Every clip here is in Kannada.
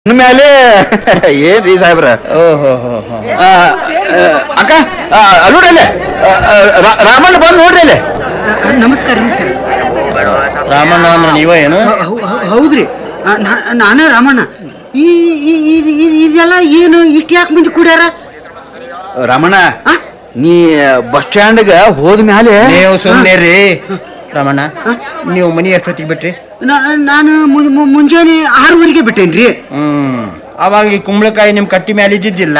ಮೇಲೆ ಏನ್ರಿ ಸಾಹೇಬ್ರ ಓಹೋ ಹೋ ಹೋ ಆ, ಆ, ಅಕ್ಕ ಅಲ್ಲೋಡ್ರಲ್ಲೇ ರಾಮಣ್ಣ ಬಂದು ನೋಡ್ರಿ ಅಲ್ಲೇ ನಮಸ್ಕಾರ ರೀ ಸರ್ ರಾಮಣ್ಣ ಅಂದ್ರೆ ನೀವ ಏನು ಹೌ- ಹೌ- ಹೌದ್ರಿ ಆ, ನಾ- ನಾನೇ ರಾಮಣ್ಣ ಈ ಈ- ಈ- ಈ- ಇದೆಲ್ಲ ಏನು ಇಷ್ಟು ಯಾಕೆ ಮಂದಿ ಕೂಡ್ಯಾರ ರಾಮಣ್ಣ ಆ? ನೀ ಬಸ್ ಸ್ಟ್ಯಾಂಡ್ಗ ಹೋದ ಮ್ಯಾಲೆ ನೀವು ಸುಮ್ಮನೆ ರೀ ರಾಮಣ್ಣ ನೀವು ಮನಿ ಎಷ್ಟೊತ್ತಿಗೆ ಬಿಟ್ರಿ ನಾ- ನಾನು ಮುಂ- ಮುಂ- ಮುಂಜಾನೆ ಆರೂವರೆಗೆ ಬಿಟ್ಟೇನ್ರಿ ಹ್ಮ್ ಅವಾಗ ಈ ಕುಂಬಳಕಾಯಿ ನಿಮ್ ಕಟ್ಟಿ ಮೇಲೆ ಇದ್ದಿದ್ದಿಲ್ಲ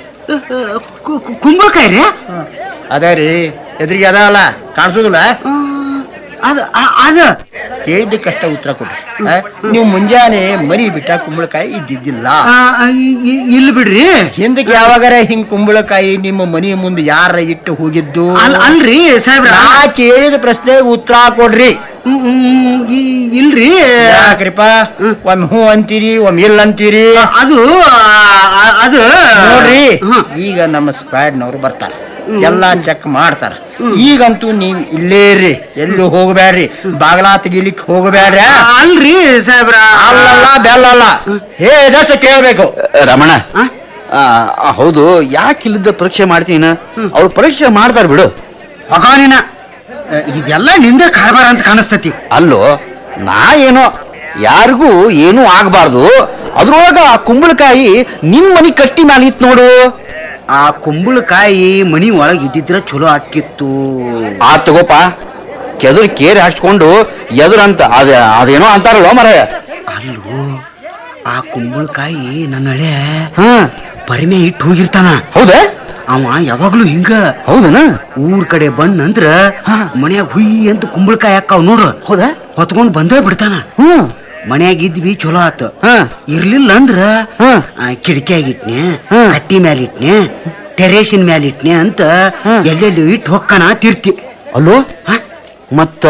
ಕು- ಕು- ಕುಂಬಳಕಾಯಿ ರೀ ಅದ ರೀ ಎದುರಿಗೆ ಅದ ಅಲ್ಲ ಕಾಣಿಸೋದಿಲ್ಲ ಆ, ಅದು ಆ- ಅದು ಕೇಳಿದ್ದಕ್ಕಷ್ಟ ಉತ್ತರ ಕೊಡ್ರಿ ಆ? ನೀವು ಮುಂಜಾನೆ ಮರಿ ಬಿಟ್ಟ ಕುಂಬಳಕಾಯಿ ಇದ್ದಿದ್ದಿಲ್ಲ ಆ, ಆ, ಇ- ಇ- ಇಲ್ಲ ಬಿಡ್ರಿ ಹಿಂದಕ್ಕೆ ಯಾವಾಗಾರ ಹಿಂಗ್ ಕುಂಬಳಕಾಯಿ ನಿಮ್ಮ ಮನಿ ಮುಂದೆ ಯಾರ ಇಟ್ಟು ಹೋಗಿದ್ದು ಅಲ್ ಅಲ್ರಿ ಸಾಹೇಬ್ರ ನಾ ಕೇಳಿದ ಪ್ರಶ್ನೆಗೆ ಉತ್ತರ ಕೊಡ್ರಿ ಹ್ಮ್, ಹ್ಮ್, ಈ- ಇಲ್ರಿ ಯಾಕ್ರಿಪ್ಪ ಒಮ್ಮೆ ಹ್ಞೂ ಅಂತೀರಿ ಒಮ್ಮೆ ಇಲ್ಲ ಅಂತೀರಿ ಅದು ಆ, ಆ- ಅದು ನೋಡ್ರಿ ಹ್ಮ್. ಈಗ ನಮ್ಮ ಸ್ಕ್ವಾಡ್ನವ್ರು ಬರ್ತಾರ ಎಲ್ಲಾ ಚೆಕ್ ಮಾಡ್ತಾರ ಈಗಂತೂ ನೀವ್ ಇಲ್ಲೇ ಇರ್ರಿ ಎಲ್ಲೂ ಹೋಗಬೇಡ್ರಿ ಬಾಗ್ಲಾ ತೆಗಿಲಿಕ್ ಹೋಗಬೇಡ್ರಿ ಅಲ್ರಿ ಸಾಹೇಬ್ರ ಅಲ್ಲಲ್ಲ ಬೆಲ್ಲಲ್ಲ ಹೇಳದಷ್ಟು ಕೇಳ್ಬೇಕು ರಮಣ ಆ? ಆ, ಆ, ಹೌದು ಯಾಕೆ ಇಲ್ಲದ ಪರೀಕ್ಷೆ ಮಾಡ್ತೀನಿ ಅವ್ರು ಪರೀಕ್ಷೆ ಮಾಡ್ತಾರ ಬಿಡು ಮಗಾನಿನ ಇದೆಲ್ಲ ನಿಂದೆ ಕಾರ್ಬಾರ ಅಂತ ಕಾಣಿಸ್ತತಿ ಅಲ್ಲೋ ನಾ ಏನೋ ಯಾರಿಗೂ ಏನೂ ಆಗ್ಬಾರ್ದು ಅದ್ರೊಳಗ ಆ ಕುಂಬಳಕಾಯಿ ನಿನ್ ಮನಿ ಕಟ್ಟಿ ಮ್ಯಾಲ ಇತ್ತು ನೋಡು ಆ ಕುಂಬಳಕಾಯಿ ಮನಿ ಒಳಗೆ ಇದ್ದಿದ್ರ ಚಲೋ ಆಕಿತ್ತು ಆ ತಗೋಪ ಕೆದರ್ ಕೇರಿ ಹಾಕ್ಸ್ಕೊಂಡು ಎದುರಂತ ಅದ ಅದೇನೋ ಅಂತಾರಲ್ಲ ಮರ ಅಲ್ಲೋ ಆ ಕುಂಬಳಕಾಯಿ ನನ್ನ ಹಳೆ ಹಾ ಪರಿಮೆ ಇಟ್ಟು ಹೋಗಿರ್ತಾನ ಹೌದಾ ಅವ ಯಾವಾಗ್ಲೂ ಹಿಂಗ ಹೌದನ ಊರ್ ಕಡೆ ಬಂದ್ ಅಂದ್ರ ಮನ್ಯಾಗ ಹುಯ್ ಅಂತ ಕುಂಬಳಕಾಯಿ ಹಾಕಾವ್ ನೋಡು ಹೌದಾ ಹೊತ್ಕೊಂಡ್ ಬಂದೇ ಬಿಡ್ತಾನ ಹ್ಮ್ ಮನ್ಯಾಗ ಇದ್ವಿ ಚಲೋ ಆತ ಹಾ. ಇರ್ಲಿಲ್ಲ ಅಂದ್ರ ಹಾ. ಕಿಟಕಿಯಾಗ ಇಟ್ನೆ ಹಾ. ಕಟ್ಟಿ ಮ್ಯಾಲ ಇಟ್ನೆ ಟೆರೇಸಿನ ಮ್ಯಾಲ ಇಟ್ನೆ ಅಂತ ಹಾ. ಎಲ್ಲೆಲ್ಲಿ ಇಟ್ಟು ಹೊಕ್ಕನ ತಿರ್ತಿ ಅಲ್ಲೋ ಹಾ? ಮತ್ತ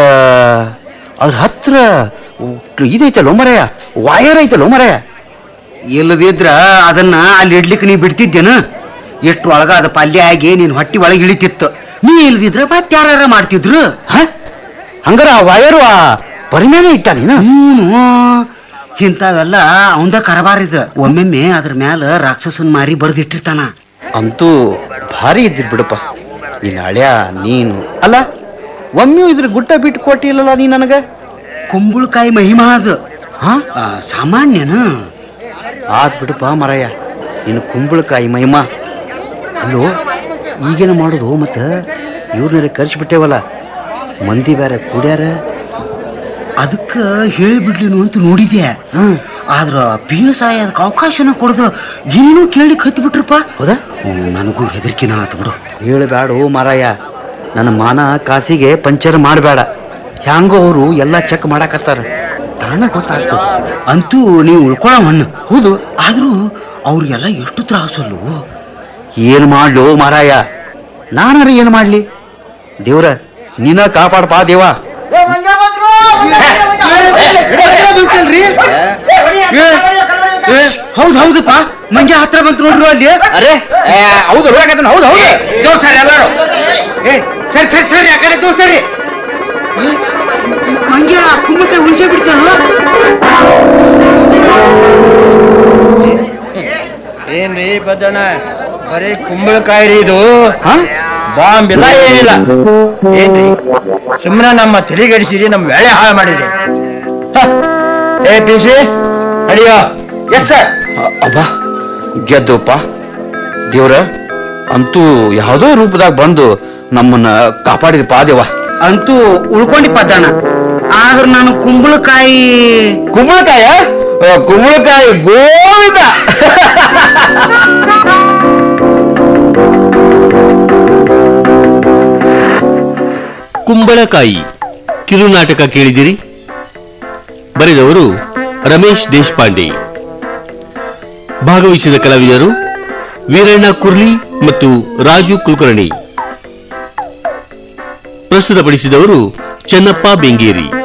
ಅದ್ರ ಹತ್ರ ಇದೈತಲ್ಲೋ ಮರಯ ವಾಯರ್ ಐತಲ್ಲೋ ಮರಯ ಇಲ್ಲದಿದ್ರ ಅದನ್ನ ಅಲ್ಲಿ ಇಡ್ಲಿಕ್ಕೆ ನೀ ಬಿಡ್ತಿದ್ದೇನ ಎಷ್ಟು ಒಳಗ ಅದ ಪಲ್ಯ ಆಗಿ ನೀನ್ ಹೊಟ್ಟಿ ಒಳಗೆ ಇಳಿತಿತ್ತು ನೀ ಇಲ್ದಿದ್ರ ಮತ್ತೆ ಯಾರ ಮಾಡ್ತಿದ್ರು ಹ ಹಂಗಾರ ಆ ವಾಯರು ಆ ಪರಿಮ್ಯಾನೆ ಇಟ್ಟ ನೀನು ಹ್ಞೂ ಇಂಥವೆಲ್ಲ ಅವಂದ ಕರಬಾರಿದ ಒಮ್ಮೆಮ್ಮೆ ಅದ್ರ ಮ್ಯಾಲ ರಾಕ್ಷಸನ್ ಮಾರಿ ಬರ್ದಿಟ್ಟಿರ್ತಾನ ಅಂತೂ ಭಾರಿ ಇದ್ದಿರ್ ಬಿಡಪ್ಪ ನೀನ್ ಹಳ್ಯ ನೀನು ಅಲ್ಲ ಒಮ್ಮೆ ಇದ್ರ ಗುಡ್ಡ ಬಿಟ್ಟು ಕೊಟ್ಟಿಲ್ಲಲ್ಲ ನೀ ನನಗ ಕುಂಬಳಕಾಯಿ ಮಹಿಮಾ ಅದು ಹಾ ಆ, ಸಾಮಾನ್ಯನ ಆತ್ ಬಿಡಪ್ಪ ಮರಯ್ಯ ನೀನು ಕುಂಬಳಕಾಯಿ ಮಹಿಮಾ ಅಲ್ಲೋ ಈಗೇನು ಮಾಡೋದು ಮತ್ತೆ ಇವ್ರನ್ನೆಲ್ಲ ಕರ್ಸಿಬಿಟ್ಟೇವಲ್ಲ ಮಂದಿ ಬೇರೆ ಕೂಡ್ಯಾರ ಅದಕ್ಕ ಹೇಳಿಬಿಡ್ಲಿನು ಅಂತ ನೋಡಿದ್ಯಾ ಆದ್ರ ಪಿ ಎಸ್ ಐ ಅದಕ್ಕೆ ಅವಕಾಶನ ಕೊಡ್ದು ಏನೇನೋ ಕೇಳಿ ಕತ್ತಿ ಬಿಟ್ರಪ್ಪ ಹೌದಾ ನನಗೂ ಹೆದರಿಕೆನ ಆತು ಬಿಡು ಹೇಳಬೇಡ ಮಾರಾಯ ನನ್ನ ಮಾನ ಕಾಸಿಗೆ ಪಂಚರ್ ಮಾಡಬೇಡ ಹ್ಯಾಂಗೋ ಅವರು ಎಲ್ಲ ಚೆಕ್ ಮಾಡಾಕತ್ತಾರ ತಾನ ಗೊತ್ತಾಗ್ತದೆ ಅಂತೂ ನೀವು ಉಳ್ಕೊಳ ಮಣ್ಣು ಹೌದು ಆದ್ರೂ ಅವ್ರಿಗೆಲ್ಲ ಎಷ್ಟು ತ್ರಾಸಲ್ವೋ ಏನು ಮಾಡ್ಲು ಮಾರಾಯ ನಾನಾರ ಏನು ಮಾಡ್ಲಿ ದೇವ್ರ ನೀನ ಕಾಪಾಡಪ್ಪ ದೇವ ಹೌದು ಹೌದಪ್ಪ ಮಂಗೆ ಹತ್ರ ಬಂತು ನೋಡ್ರು ಅಲ್ಲಿ ಅರೆ ಹೌದು ಹೌದು ಹೌದು ದೋರ್ ಸರಿ ಎಲ್ಲಾರು ಏ ಸರಿ ಸರಿ ಸರಿ ಆ ಕಡೆ ದೋರ್ ಸರಿ ಮಂಗೆ ಆ ಕುಂಬಳಕಾಯಿ ಉಳಿಸೇ ಬಿಡ್ತಾನೋ ಏನ್ರಿ ಬದ್ದಣ್ಣ ಬರೀ ಕುಂಬಳಕಾಯಿ ರೀ ಇದು ಹಾ ಬಾಂಬ್ ಇಲ್ಲ ಏನಿಲ್ಲ ಏನ್ರಿ ಸುಮ್ಮನೆ ನಮ್ಮ ತಲೆಗೆಡಿಸಿರಿ ನಮ್ಮ ವೇಳೆ ಹಾಳು ಮಾಡಿದ್ರಿ ಹ. A P C audio S sir ಅಬ್ಬಾ ಗೆದ್ದಪ್ಪ ದೇವ್ರ ಅಂತೂ ಯಾವುದೋ ರೂಪದಾಗ ಬಂದು ನಮ್ಮನ್ನ ಕಾಪಾಡಿದ ಪಾದೇವ ಅಂತೂ ಉಳ್ಕೊಂಡಿ ಪದ್ದಣ್ಣ ಆದ್ರ ನಾನು ಕುಂಬಳಕಾಯಿ ಕುಂಬಳಕಾಯ ಆ, ಕುಂಬಳಕಾಯಿ ಗೋವಿಂದ ಕುಂಬಳಕಾಯಿ ಕಿರುನಾಟಕ ಕೇಳಿದಿರಿ ಬರೆದವರು ರಮೇಶ್ ದೇಶಪಾಂಡೆ ಭಾಗವಹಿಸಿದ ಕಲಾವಿದರು ವೀರಣ್ಣ ಕುರ್ಲಿ ಮತ್ತು ರಾಜು ಕುಲಕರ್ಣಿ ಪ್ರಸ್ತುತಪಡಿಸಿದವರು ಚೆನ್ನಪ್ಪ ಬೆಂಗೇರಿ